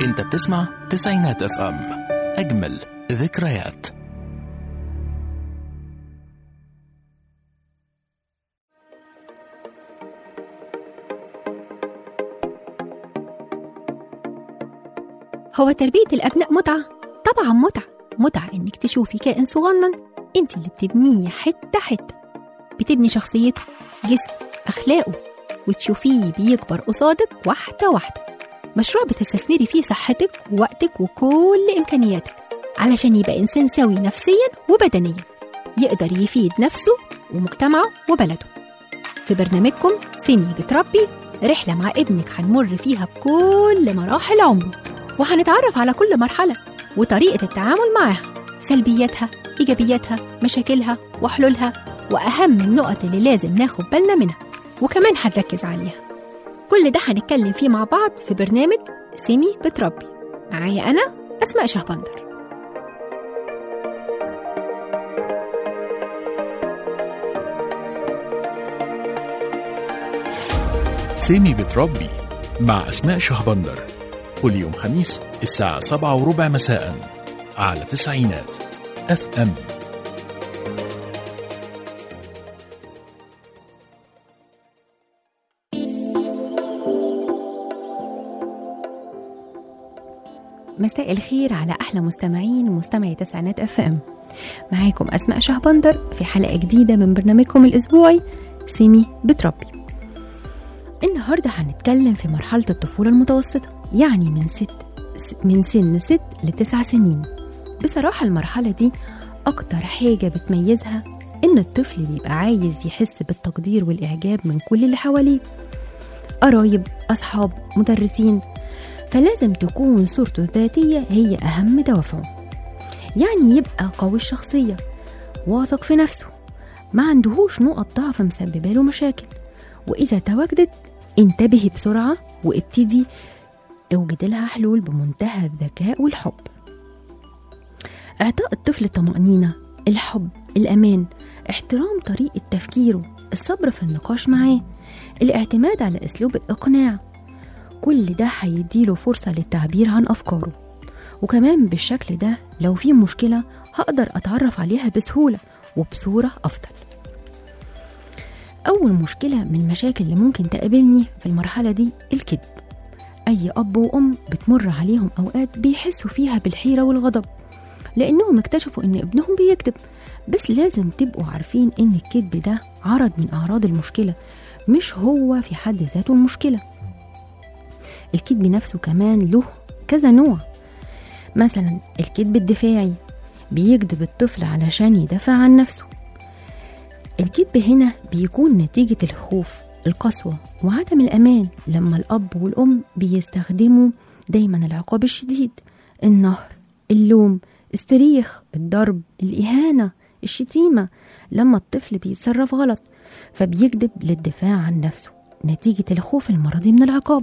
انت بتسمع تسعينات اف ام اجمل ذكريات هو تربية الأبناء متعة؟ طبعا متعة متعة إنك تشوفي كائن صغنن أنت اللي بتبنيه حتة حتة بتبني شخصيته جسمه أخلاقه وتشوفيه بيكبر قصادك واحدة واحدة مشروع بتستثمري فيه صحتك ووقتك وكل إمكانياتك علشان يبقى إنسان سوي نفسيا وبدنيا يقدر يفيد نفسه ومجتمعه وبلده في برنامجكم سيمي بتربي رحلة مع ابنك هنمر فيها بكل مراحل عمره وهنتعرف على كل مرحلة وطريقة التعامل معاها سلبياتها إيجابياتها مشاكلها وحلولها وأهم النقط اللي لازم ناخد بالنا منها وكمان هنركز عليها كل ده هنتكلم فيه مع بعض في برنامج سيمي بتربي معايا أنا أسماء شهبندر سيمي بتربي مع أسماء شهبندر كل يوم خميس الساعة سبعة وربع مساء على تسعينات اف ام مساء الخير على أحلى مستمعين مستمعي تسعينات اف ام معاكم أسماء شهبندر في حلقة جديدة من برنامجكم الأسبوعي سيمي بتربي النهاردة هنتكلم في مرحلة الطفولة المتوسطة يعني من ست من سن ست لتسع سنين بصراحة المرحلة دي أكتر حاجة بتميزها إن الطفل بيبقى عايز يحس بالتقدير والإعجاب من كل اللي حواليه قرايب أصحاب مدرسين فلازم تكون صورته الذاتية هي أهم دوافعه يعني يبقى قوي الشخصية واثق في نفسه ما عندهوش نقط ضعف مسببة له مشاكل وإذا تواجدت انتبهي بسرعة وابتدي اوجد لها حلول بمنتهى الذكاء والحب اعطاء الطفل الطمأنينة الحب الأمان احترام طريقة تفكيره الصبر في النقاش معاه الاعتماد على أسلوب الإقناع كل ده هيديله فرصة للتعبير عن أفكاره وكمان بالشكل ده لو في مشكلة هقدر أتعرف عليها بسهولة وبصورة أفضل أول مشكلة من المشاكل اللي ممكن تقابلني في المرحلة دي الكذب أي أب وأم بتمر عليهم أوقات بيحسوا فيها بالحيرة والغضب لأنهم اكتشفوا إن ابنهم بيكذب بس لازم تبقوا عارفين إن الكذب ده عرض من أعراض المشكلة مش هو في حد ذاته المشكلة الكذب نفسه كمان له كذا نوع مثلا الكذب الدفاعي بيكذب الطفل علشان يدافع عن نفسه الكذب هنا بيكون نتيجة الخوف القسوة وعدم الأمان لما الأب والأم بيستخدموا دايما العقاب الشديد النهر اللوم الصريخ الضرب الإهانة الشتيمة لما الطفل بيتصرف غلط فبيكذب للدفاع عن نفسه نتيجة الخوف المرضي من العقاب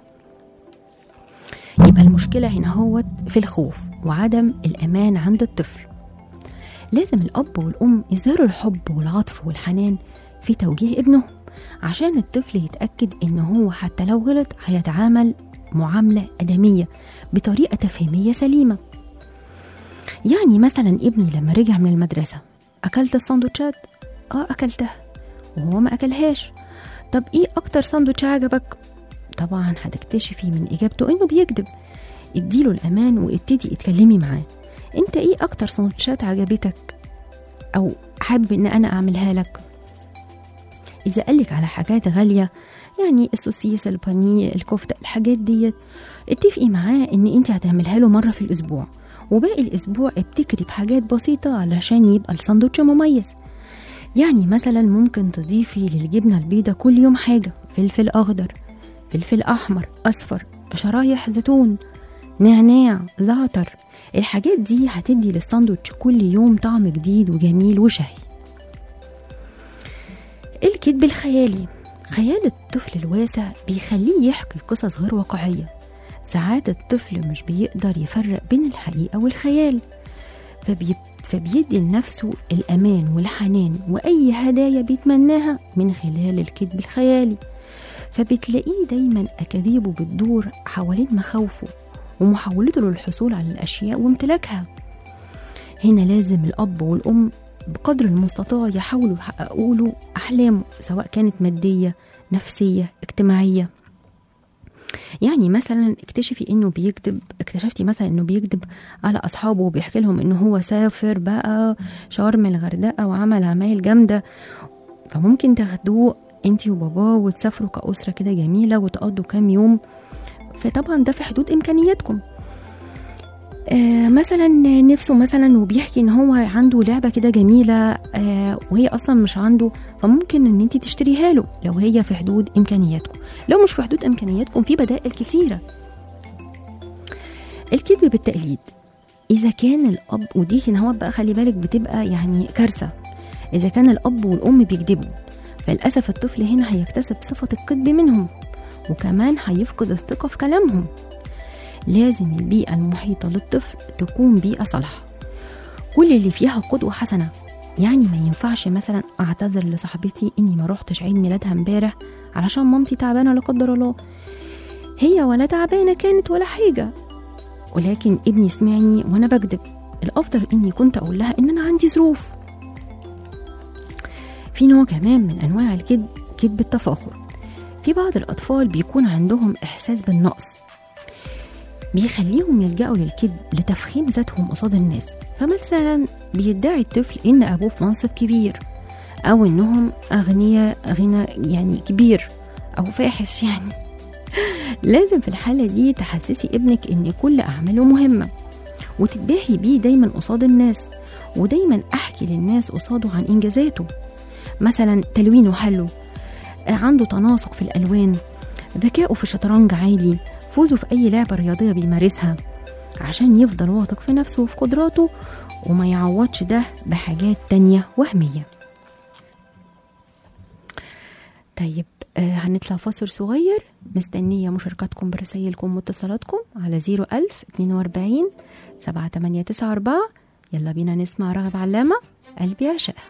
يبقى المشكلة هنا هو في الخوف وعدم الأمان عند الطفل لازم الأب والأم يظهروا الحب والعطف والحنان في توجيه ابنهم عشان الطفل يتأكد إن هو حتى لو غلط هيتعامل معاملة آدمية بطريقة تفهيمية سليمة يعني مثلا ابني لما رجع من المدرسة أكلت السندوتشات؟ آه أكلتها وهو ما أكلهاش طب إيه أكتر سندوتش عجبك؟ طبعا هتكتشفي من إجابته إنه بيكذب اديله الأمان وابتدي اتكلمي معاه انت ايه اكتر سندوتشات عجبتك او حابب ان انا اعملها لك اذا قالك على حاجات غالية يعني السوسيس البانيه الكفتة الحاجات ديت اتفقي معاه ان انت هتعملها له مرة في الاسبوع وباقي الاسبوع ابتكري بحاجات بسيطة علشان يبقى الساندوتش مميز يعني مثلا ممكن تضيفي للجبنة البيضة كل يوم حاجة فلفل اخضر فلفل احمر اصفر شرايح زيتون نعناع زعتر الحاجات دي هتدي للساندوتش كل يوم طعم جديد وجميل وشهي الكذب الخيالي خيال الطفل الواسع بيخليه يحكي قصص غير واقعية ساعات الطفل مش بيقدر يفرق بين الحقيقة والخيال فبي... فبيدي لنفسه الأمان والحنان وأي هدايا بيتمناها من خلال الكذب الخيالي فبتلاقيه دايما أكاذيبه بتدور حوالين مخاوفه ومحاولته للحصول على الأشياء وامتلاكها هنا لازم الأب والأم بقدر المستطاع يحاولوا يحققوا له أحلامه سواء كانت مادية نفسية اجتماعية يعني مثلا اكتشفي انه بيكذب اكتشفتي مثلا انه بيكذب على اصحابه وبيحكي لهم انه هو سافر بقى شرم الغردقه وعمل عمايل جامده فممكن تاخدوه انتي وباباه وتسافروا كأسرة كده جميلة وتقضوا كام يوم فطبعا ده في حدود امكانياتكم آه مثلا نفسه مثلا وبيحكي ان هو عنده لعبه كده جميله آه وهي اصلا مش عنده فممكن ان انت تشتريها له لو هي في حدود امكانياتكم لو مش في حدود امكانياتكم في بدائل كتيره الكذب بالتقليد اذا كان الاب ودي هنا هو بقى خلي بالك بتبقى يعني كارثه اذا كان الاب والام بيكذبوا فللاسف الطفل هنا هيكتسب صفه الكذب منهم وكمان هيفقد الثقه في كلامهم لازم البيئة المحيطة للطفل تكون بيئة صالحة كل اللي فيها قدوة حسنة يعني ما ينفعش مثلا اعتذر لصاحبتي اني ما روحتش عيد ميلادها امبارح علشان مامتي تعبانة لا قدر الله هي ولا تعبانة كانت ولا حاجة ولكن ابني سمعني وانا بكذب الافضل اني كنت اقول لها ان انا عندي ظروف في نوع كمان من انواع الكذب كذب التفاخر في بعض الاطفال بيكون عندهم احساس بالنقص بيخليهم يلجأوا للكذب لتفخيم ذاتهم قصاد الناس فمثلا بيدعي الطفل إن أبوه في منصب كبير أو إنهم أغنياء غنى يعني كبير أو فاحش يعني لازم في الحالة دي تحسسي ابنك إن كل أعماله مهمة وتتباهي بيه دايما قصاد الناس ودايما أحكي للناس قصاده عن إنجازاته مثلا تلوينه حلو عنده تناسق في الألوان ذكائه في الشطرنج عالي فوزه في أي لعبة رياضية بيمارسها عشان يفضل واثق في نفسه وفي قدراته وما يعوضش ده بحاجات تانية وهمية طيب آه هنطلع فاصل صغير مستنية مشاركاتكم برسائلكم واتصالاتكم على 01000 42 7894 يلا بينا نسمع رغب علامة قلبي عشقها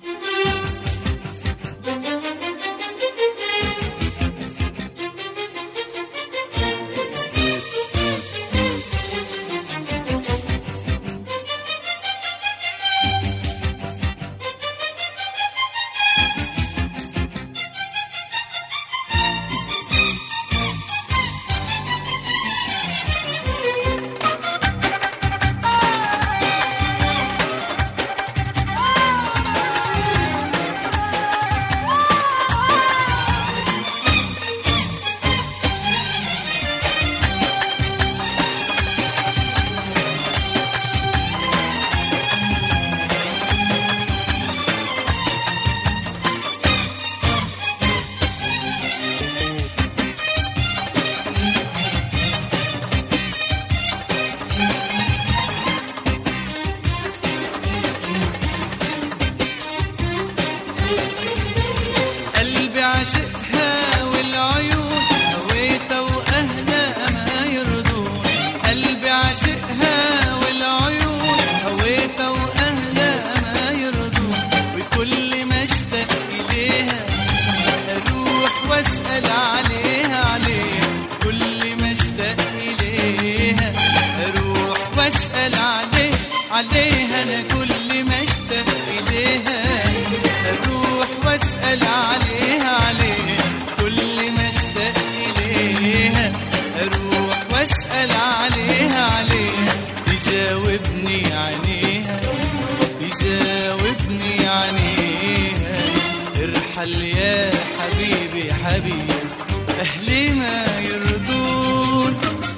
قلبي عاشقها والعيون هويتها واهلها ما يرضون قلبي عاشقها والعيون هويتها واهلها ما يرضون وكل ما اشتاق اليها اروح واسال عليها عليها كل ما اشتاق اليها اروح واسال عليها عليها انا كل ما اشتاق اليها اروح واسال عليها عليها كل ما اشتاق اليها اروح واسال عليها عليها يجاوبني عليها يجاوبني عليها ارحل يا حبيبي حبيبي اهلي ما يرضون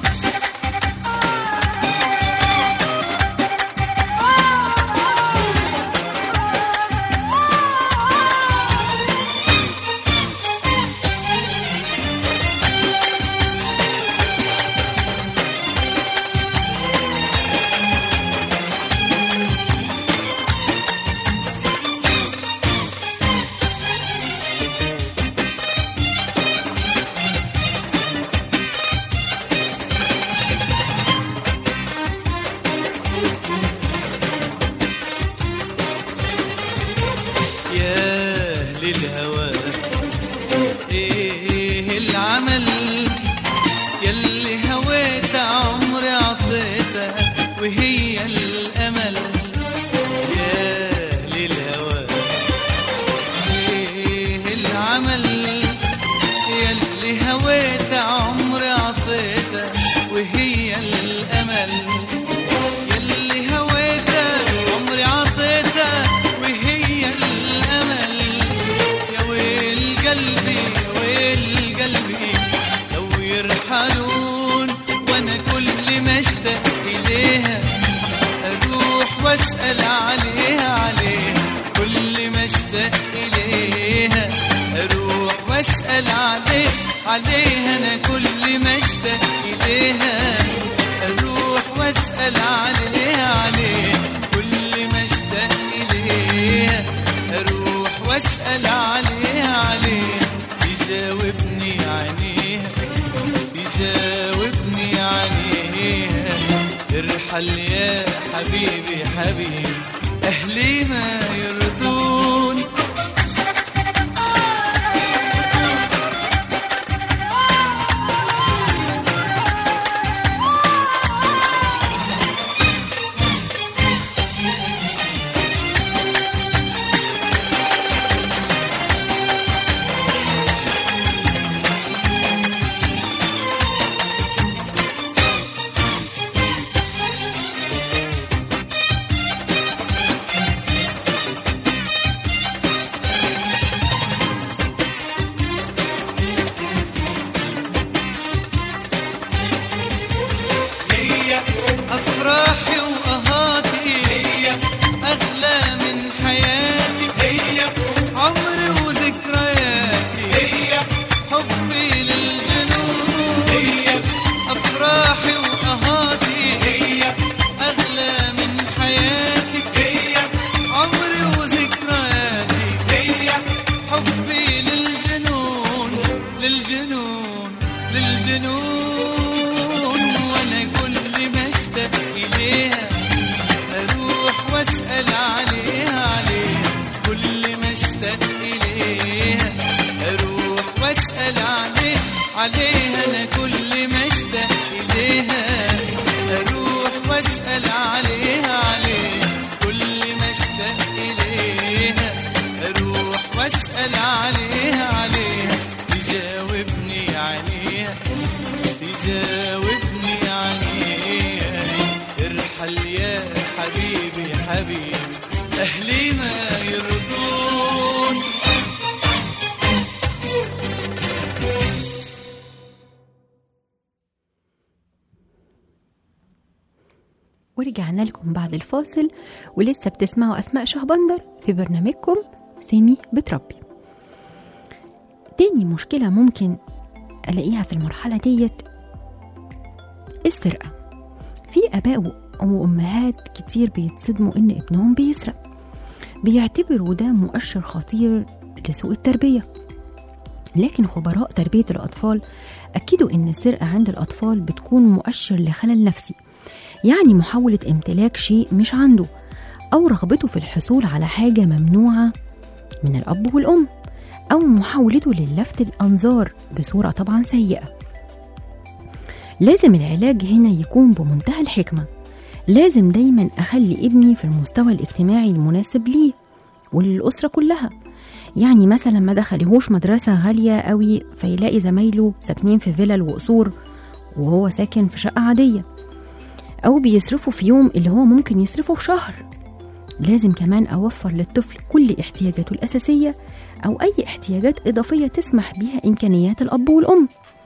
يا أهل الهوى إيه العمل يلي هويت عمري قلبي ويل قلبي لو يرحلون وانا كل ما اشتاق اليها اروح واسال عليها عليها كل ما اشتاق اليها اروح واسال عليه عليها انا كل ما اشتاق اليها اروح واسال عليها عليها كل ما اشتاق اليها اروح واسال عليها عليها يجاوبني عينيها يجاوبني عينيها ارحل يا حبيبي حبيبي اهلي ما يرضون هي افراحي واهاتي هي اغلى من حياتي هي عمري وذكرياتي هي حبي للجنون هي افراحي واهاتي هي اغلى من حياتي هي عمري وذكرياتي هي حبي للجنون للجنون للجنون وانا كل ما اشتاق اليها اروح واسال عليها عليها كل ما اشتاق اليها اروح واسال عليها عليها انا كل ما اشتاق اليها اروح واسال عليها عليها كل ما اشتاق اليها اروح واسال عليها عليها تجاوبني عليها تجاوبني عليها ارحل يا حبيبي حبيبي اهلي ما يرضون ورجعنا لكم بعد الفاصل ولسه بتسمعوا أسماء شهبندر في برنامجكم سامي بتربي تاني مشكلة ممكن ألاقيها في المرحلة ديت السرقة في آباء وأمهات كتير بيتصدموا إن ابنهم بيسرق بيعتبروا ده مؤشر خطير لسوء التربية لكن خبراء تربية الأطفال أكدوا إن السرقة عند الأطفال بتكون مؤشر لخلل نفسي يعني محاولة امتلاك شيء مش عنده أو رغبته في الحصول على حاجة ممنوعة من الأب والأم أو محاولته للفت الأنظار بصورة طبعا سيئة لازم العلاج هنا يكون بمنتهى الحكمة لازم دايما أخلي ابني في المستوى الاجتماعي المناسب ليه وللأسرة كلها يعني مثلا ما دخليهوش مدرسة غالية قوي فيلاقي زمايله ساكنين في فيلل وقصور وهو ساكن في شقة عادية أو بيصرفوا في يوم اللي هو ممكن يصرفه في شهر لازم كمان أوفر للطفل كل احتياجاته الأساسية أو أي احتياجات إضافية تسمح بيها إمكانيات الأب والأم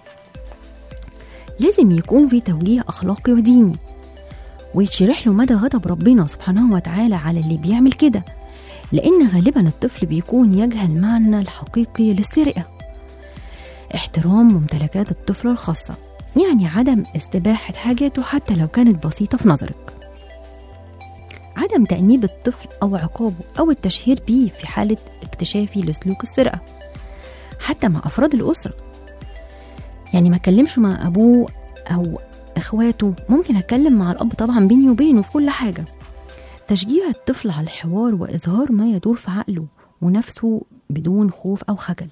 لازم يكون في توجيه أخلاقي وديني ويتشرح له مدى غضب ربنا سبحانه وتعالى على اللي بيعمل كده لأن غالبا الطفل بيكون يجهل المعنى الحقيقي للسرقة احترام ممتلكات الطفل الخاصة يعني عدم استباحة حاجاته حتى لو كانت بسيطة في نظرك عدم تأنيب الطفل أو عقابه أو التشهير بيه في حالة اكتشافي لسلوك السرقة حتى مع أفراد الأسرة يعني ما اتكلمش مع أبوه أو إخواته ممكن أتكلم مع الأب طبعا بيني وبينه في كل حاجة تشجيع الطفل على الحوار وإظهار ما يدور في عقله ونفسه بدون خوف أو خجل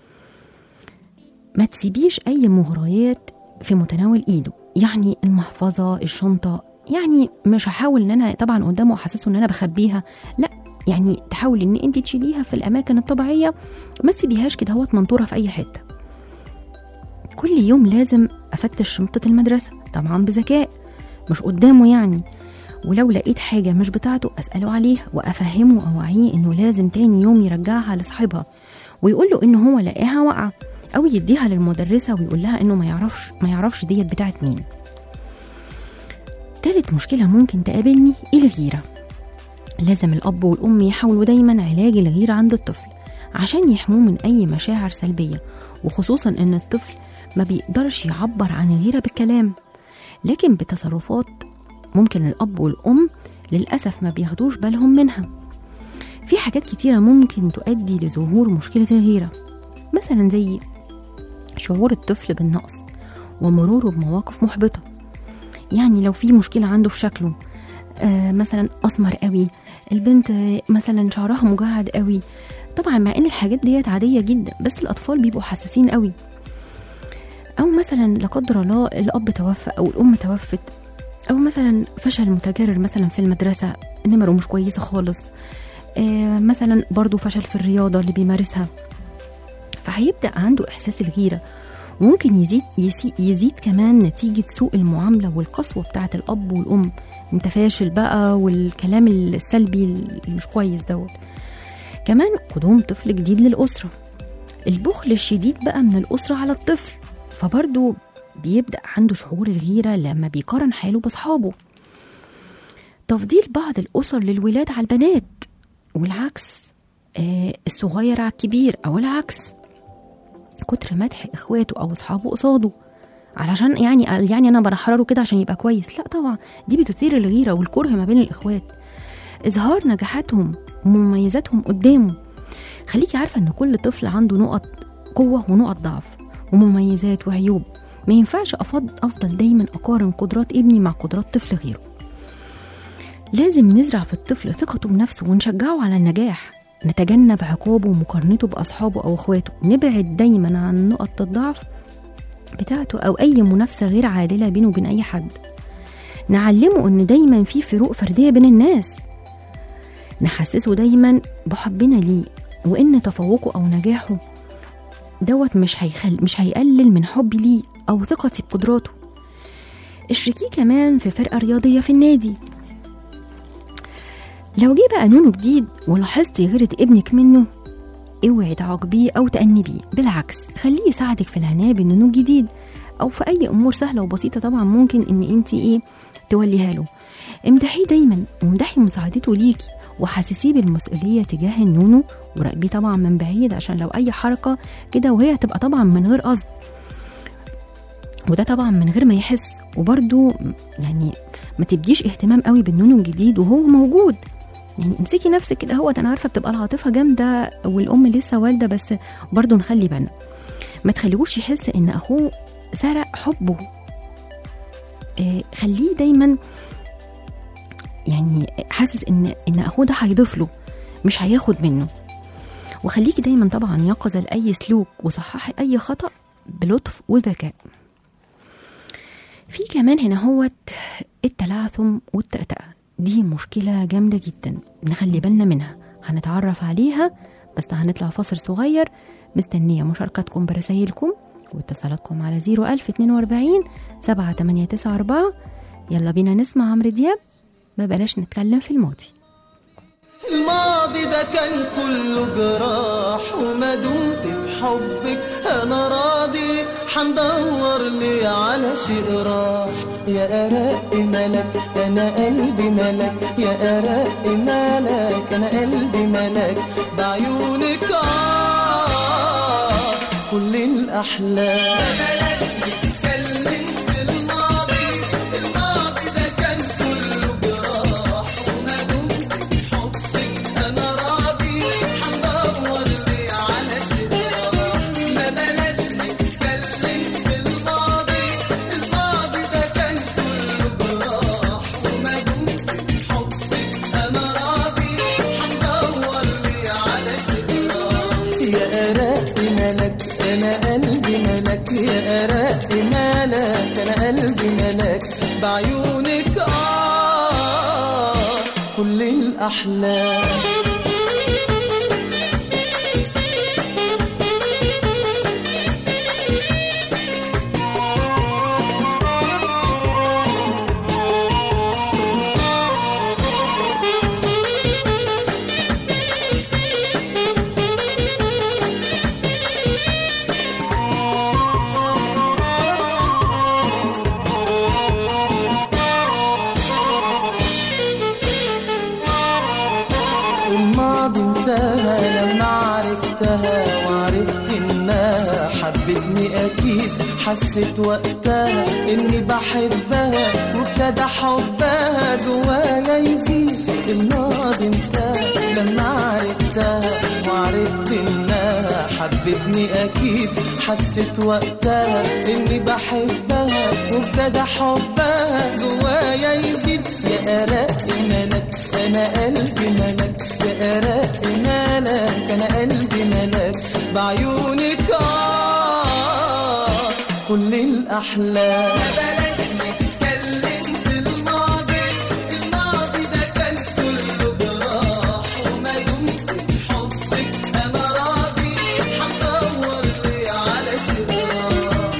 ما تسيبيش أي مغريات في متناول إيده يعني المحفظة الشنطة يعني مش هحاول ان انا طبعا قدامه احسسه ان انا بخبيها لا يعني تحاولي ان انت تشيليها في الاماكن الطبيعيه ما تسيبيهاش كده هوت منطوره في اي حته كل يوم لازم افتش شنطه المدرسه طبعا بذكاء مش قدامه يعني ولو لقيت حاجة مش بتاعته أسأله عليها وأفهمه أو أوعيه إنه لازم تاني يوم يرجعها لصاحبها ويقول له إن هو لقاها واقعة أو يديها للمدرسة ويقول لها إنه ما يعرفش ما يعرفش ديت بتاعت مين تالت مشكلة ممكن تقابلني الغيرة لازم الأب والأم يحاولوا دايما علاج الغيرة عند الطفل عشان يحموه من أي مشاعر سلبية وخصوصا إن الطفل ما بيقدرش يعبر عن الغيرة بالكلام لكن بتصرفات ممكن الأب والأم للأسف ما بياخدوش بالهم منها في حاجات كتيرة ممكن تؤدي لظهور مشكلة الغيرة مثلا زي شعور الطفل بالنقص ومروره بمواقف محبطة يعني لو في مشكلة عنده في شكله آه مثلا أسمر قوي البنت آه، مثلا شعرها مجعد قوي طبعا مع ان الحاجات ديت عادية جدا بس الأطفال بيبقوا حساسين قوي أو مثلا لا قدر الله الأب توفى أو الأم توفت أو مثلا فشل متكرر مثلا في المدرسة نمره مش كويسة خالص آه مثلا برضو فشل في الرياضة اللي بيمارسها فهيبدأ عنده إحساس الغيرة وممكن يزيد يسي- يزيد كمان نتيجة سوء المعاملة والقسوة بتاعة الأب والأم انت فاشل بقى والكلام السلبي اللي مش كويس دوت كمان قدوم طفل جديد للأسرة البخل الشديد بقى من الأسرة على الطفل فبرضه بيبدأ عنده شعور الغيرة لما بيقارن حاله بأصحابه تفضيل بعض الأسر للولاد على البنات والعكس آه الصغير على الكبير أو العكس كتر مدح إخواته أو أصحابه قصاده علشان يعني يعني أنا بنحرره كده عشان يبقى كويس لا طبعا دي بتثير الغيرة والكره ما بين الإخوات إظهار نجاحاتهم ومميزاتهم قدامه خليكي عارفة إن كل طفل عنده نقط قوة ونقط ضعف ومميزات وعيوب ما ينفعش أفضل, أفضل دايما أقارن قدرات ابني مع قدرات طفل غيره لازم نزرع في الطفل ثقته بنفسه ونشجعه على النجاح نتجنب عقابه ومقارنته بأصحابه أو أخواته نبعد دايما عن نقط الضعف بتاعته أو أي منافسة غير عادلة بينه وبين أي حد نعلمه إن دايما في فروق فردية بين الناس نحسسه دايما بحبنا ليه وإن تفوقه أو نجاحه دوت مش هيخل مش هيقلل من حبي ليه أو ثقتي بقدراته اشركيه كمان في فرقة رياضية في النادي لو جه بقى نونو جديد ولاحظتي غيرة ابنك منه اوعي تعاقبيه او تأنبيه بالعكس خليه يساعدك في العناية بالنونو الجديد او في اي امور سهلة وبسيطة طبعا ممكن ان انت ايه توليها له امدحيه دايما وامدحي مساعدته ليكي وحسسيه بالمسؤولية تجاه النونو وراقبيه طبعا من بعيد عشان لو اي حركة كده وهي هتبقى طبعا من غير قصد وده طبعا من غير ما يحس وبرده يعني ما تديش اهتمام قوي بالنونو الجديد وهو موجود يعني امسكي نفسك كده هو انا عارفه بتبقى العاطفه جامده والام لسه والده بس برضه نخلي بالنا ما تخليهوش يحس ان اخوه سرق حبه آه خليه دايما يعني حاسس ان ان اخوه ده هيضيف له مش هياخد منه وخليكي دايما طبعا يقظه لاي سلوك وصححي اي خطا بلطف وذكاء في كمان هنا هوت التلعثم والتأتأة دي مشكلة جامدة جدا نخلي بالنا منها هنتعرف عليها بس هنطلع فاصل صغير مستنية مشاركتكم برسايلكم واتصالاتكم على 01042 7894 يلا بينا نسمع عمرو دياب ما بلاش نتكلم في الماضي الماضي ده كان كله جراح وما دمت في حبك انا راضي حندور لي على شيء راح يا أراء ملك أنا قلبي ملك يا أراء ملك أنا قلبي ملك بعيونك آه كل الأحلام بلاش نتكلم في الماضي الماضي ده كان كله جراح وما دمت في حبك أنا راضي حندور لي على شيء راح ما بلاش نتكلم في الماضي الماضي ده كان كله جراح وما دمت في حبك أنا راضي حندور لي على شيء راح يا أراء ملك أنا قلبي ملك يا أراء ملك أنا قلبي ملك بعيونك آه كل الأحلام حبتني اكيد حست وقتها اني بحبها وابتدى حبها جوايا يزيد الماضي انتهى لما عرفتها وعرفت انها حبتني اكيد حست وقتها اني بحبها وابتدى حبها جوايا يزيد يا ارق ملك انا قلبي ملك يا ارق ملك انا قلبي ملك بعيونك آه كل الاحلام بلاش نتكلم في الماضي الماضي ده كان كله جراح وما دمت في حبك انا راضي هدور لي على شراح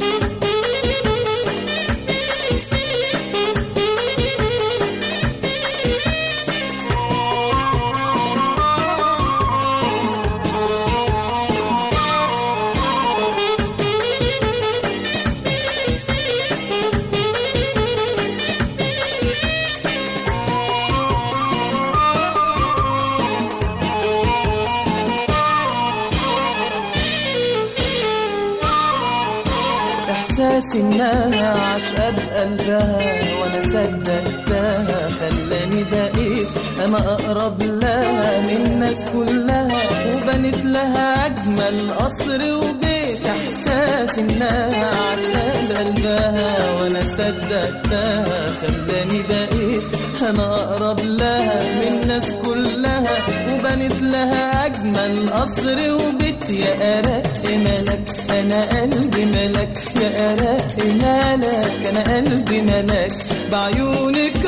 احساس انها عشقة بقلبها وانا صدقتها خلاني بقيت انا اقرب لها من الناس كلها وبنت لها اجمل قصر وبيت احساس انها عشقة بقلبها وانا صدقتها خلاني بقيت انا اقرب لها من الناس كلها وبنت لها اجمل قصر وبيت يا ارق ملك انا قلبي ملك يا ارق ملك انا قلبي ملك بعيونك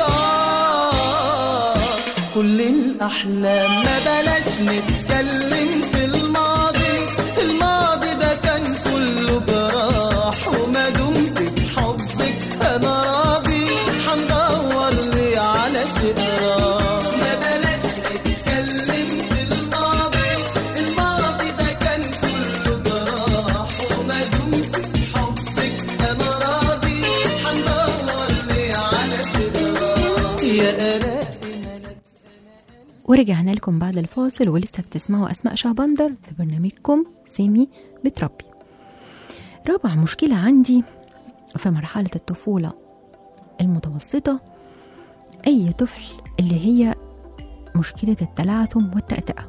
آه كل الاحلام ما بلاش نتكلم في الماضي الماضي ده كان كله جراح وما دمت في حبك انا راضي هندور لي على شيء راح ما بلاش نتكلم في الماضي الماضي ده كان كله جراح وما دمت في حبك انا راضي هندور لي على شيء راح يا اراء ملك ورجعنا لكم بعد الفاصل ولسه بتسمعوا أسماء شهبندر في برنامجكم سامي بتربي رابع مشكلة عندي في مرحلة الطفولة المتوسطة أي طفل اللي هي مشكلة التلعثم والتأتأة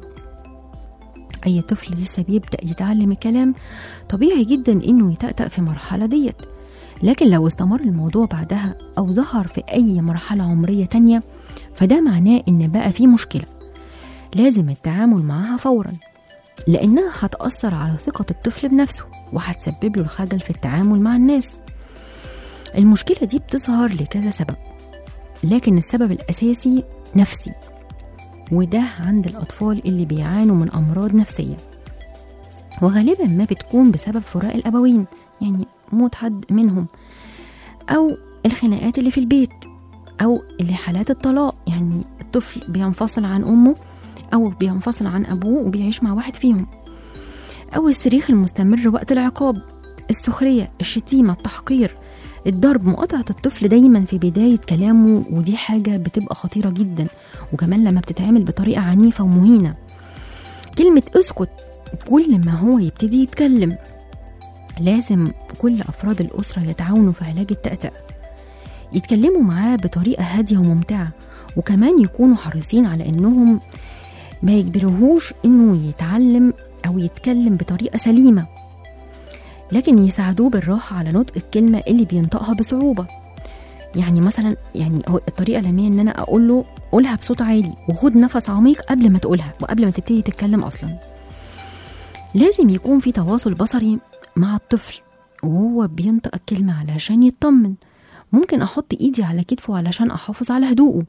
أي طفل لسه بيبدأ يتعلم الكلام طبيعي جدا إنه يتأتأ في المرحلة ديت لكن لو استمر الموضوع بعدها أو ظهر في أي مرحلة عمرية تانية فده معناه إن بقى في مشكلة لازم التعامل معاها فورا لأنها هتأثر على ثقة الطفل بنفسه وهتسبب له الخجل في التعامل مع الناس المشكلة دي بتظهر لكذا سبب لكن السبب الأساسي نفسي وده عند الأطفال اللي بيعانوا من أمراض نفسية وغالبا ما بتكون بسبب فراق الأبوين يعني موت حد منهم أو الخناقات اللي في البيت أو اللي حالات الطلاق يعني الطفل بينفصل عن أمه أو بينفصل عن أبوه وبيعيش مع واحد فيهم أو الصريخ المستمر وقت العقاب السخرية الشتيمة التحقير الضرب مقاطعة الطفل دايما في بداية كلامه ودي حاجة بتبقى خطيرة جدا وكمان لما بتتعمل بطريقة عنيفة ومهينة كلمة اسكت كل ما هو يبتدي يتكلم لازم كل أفراد الأسرة يتعاونوا في علاج التأتأة يتكلموا معاه بطريقة هادية وممتعة وكمان يكونوا حريصين على إنهم ما يجبرهوش إنه يتعلم أو يتكلم بطريقة سليمة لكن يساعدوه بالراحة على نطق الكلمة اللي بينطقها بصعوبة يعني مثلا يعني هو الطريقة العلمية إن أنا أقول له قولها بصوت عالي وخد نفس عميق قبل ما تقولها وقبل ما تبتدي تتكلم أصلا لازم يكون في تواصل بصري مع الطفل وهو بينطق الكلمة علشان يطمن ممكن أحط إيدي على كتفه علشان أحافظ على هدوءه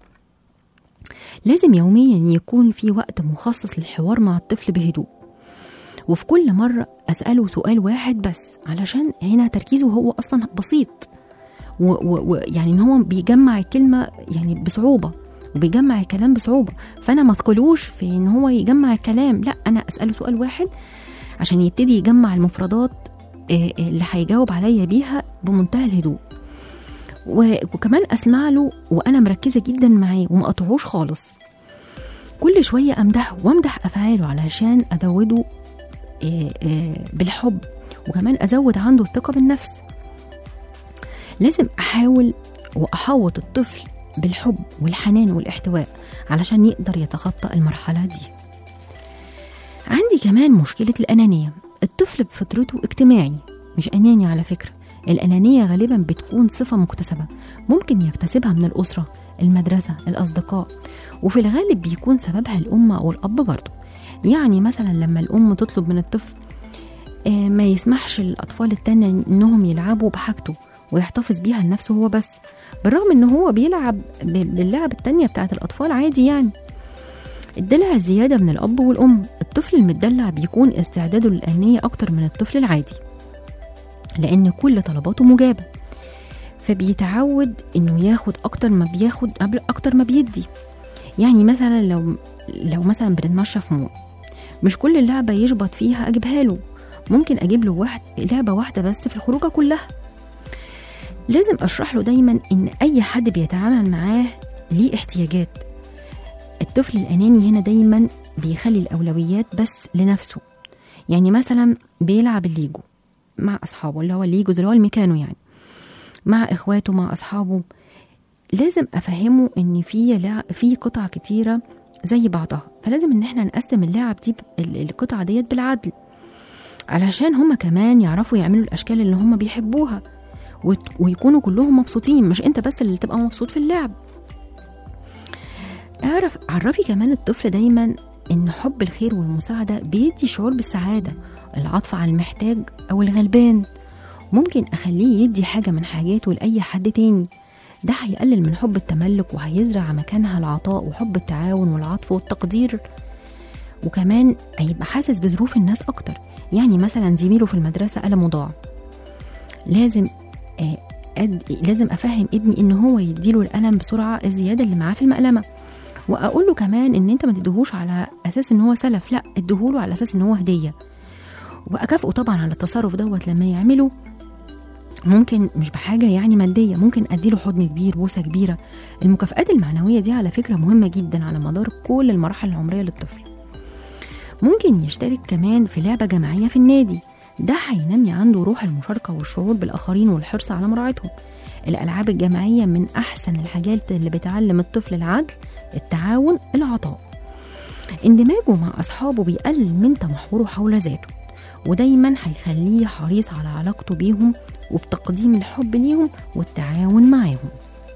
لازم يوميا يكون في وقت مخصص للحوار مع الطفل بهدوء وفي كل مرة أسأله سؤال واحد بس علشان هنا تركيزه هو أصلا بسيط ويعني إن هو بيجمع الكلمة يعني بصعوبة وبيجمع الكلام بصعوبة فأنا ما أثقلوش في إن هو يجمع الكلام لا أنا أسأله سؤال واحد عشان يبتدي يجمع المفردات آه، آه، اللي هيجاوب عليا بيها بمنتهى الهدوء و- وكمان اسمع له وانا مركزه جدا معاه وما اقطعوش خالص كل شويه امدحه وامدح افعاله علشان ازوده آه، آه، بالحب وكمان أزود عنده الثقة بالنفس لازم أحاول وأحوط الطفل بالحب والحنان والاحتواء علشان يقدر يتخطى المرحلة دي عندي كمان مشكلة الأنانية الطفل بفطرته اجتماعي مش أناني على فكرة الأنانية غالبا بتكون صفة مكتسبة ممكن يكتسبها من الأسرة المدرسة الأصدقاء وفي الغالب بيكون سببها الأم أو الأب برضه يعني مثلا لما الأم تطلب من الطفل آه، ما يسمحش للأطفال التانية إنهم يلعبوا بحاجته ويحتفظ بيها لنفسه هو بس بالرغم إن هو بيلعب ب- باللعب التانية بتاعت الأطفال عادي يعني الدلع الزيادة من الأب والأم الطفل المدلع بيكون استعداده للأنية أكتر من الطفل العادي لأن كل طلباته مجابة فبيتعود إنه ياخد أكتر ما بياخد قبل أكتر ما بيدي يعني مثلا لو لو مثلا بنتمشى في مول مش كل لعبة يشبط فيها أجيبها له ممكن أجيب له واحد لعبة واحدة بس في الخروجة كلها لازم أشرح له دايما إن أي حد بيتعامل معاه ليه احتياجات الطفل الأناني هنا دايما بيخلي الأولويات بس لنفسه يعني مثلا بيلعب الليجو مع أصحابه اللي هو الليجو اللي هو الميكانو يعني مع إخواته مع أصحابه لازم أفهمه إن في لع... في قطع كتيرة زي بعضها فلازم إن إحنا نقسم اللعب دي ب- ال- القطع ديت بالعدل علشان هما كمان يعرفوا يعملوا الأشكال اللي هما بيحبوها وت- ويكونوا كلهم مبسوطين مش انت بس اللي تبقى مبسوط في اللعب اعرف عرفي كمان الطفل دايما ان حب الخير والمساعدة بيدي شعور بالسعادة العطف على المحتاج او الغلبان ممكن اخليه يدي حاجة من حاجاته لأي حد تاني ده هيقلل من حب التملك وهيزرع مكانها العطاء وحب التعاون والعطف والتقدير وكمان هيبقى حاسس بظروف الناس اكتر يعني مثلا زميله في المدرسة قلمه ضاع لازم آه، أد... لازم افهم ابني ان هو يديله القلم بسرعه الزياده اللي معاه في المقلمه واقول له كمان ان انت ما تديهوش على اساس ان هو سلف لا اديهوله على اساس ان هو هديه واكافئه طبعا على التصرف دوت لما يعمله ممكن مش بحاجه يعني ماديه ممكن اديله حضن كبير بوسه كبيره المكافآت المعنويه دي على فكره مهمه جدا على مدار كل المراحل العمريه للطفل ممكن يشترك كمان في لعبه جماعيه في النادي ده هينمي عنده روح المشاركة والشعور بالآخرين والحرص على مراعاتهم الألعاب الجماعية من أحسن الحاجات اللي بتعلم الطفل العدل التعاون العطاء اندماجه مع أصحابه بيقلل من تمحوره حول ذاته ودايما هيخليه حريص على علاقته بيهم وبتقديم الحب ليهم والتعاون معاهم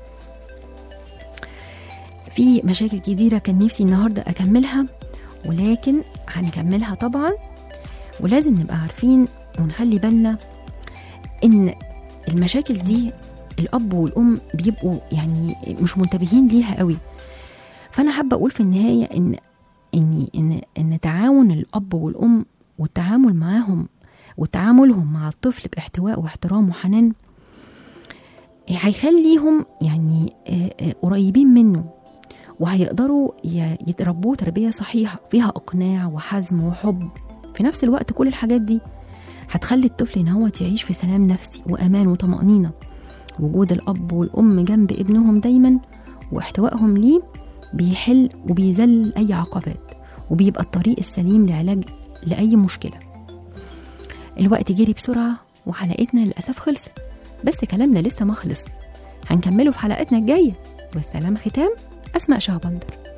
في مشاكل كتيرة كان نفسي النهاردة أكملها ولكن هنكملها طبعا ولازم نبقى عارفين ونخلي بالنا ان المشاكل دي الاب والام بيبقوا يعني مش منتبهين ليها قوي فانا حابه اقول في النهايه ان ان ان ان تعاون الاب والام والتعامل معاهم وتعاملهم مع الطفل باحتواء واحترام وحنان هيخليهم يعني آه، آه، قريبين منه وهيقدروا ي- يتربوه تربيه صحيحه فيها اقناع وحزم وحب في نفس الوقت كل الحاجات دي هتخلي الطفل ان هو يعيش في سلام نفسي وامان وطمانينه وجود الاب والام جنب ابنهم دايما واحتوائهم ليه بيحل وبيذل اي عقبات وبيبقى الطريق السليم لعلاج لاي مشكله الوقت جري بسرعه وحلقتنا للاسف خلصت بس كلامنا لسه ما خلص هنكمله في حلقتنا الجايه والسلام ختام اسماء شهبندر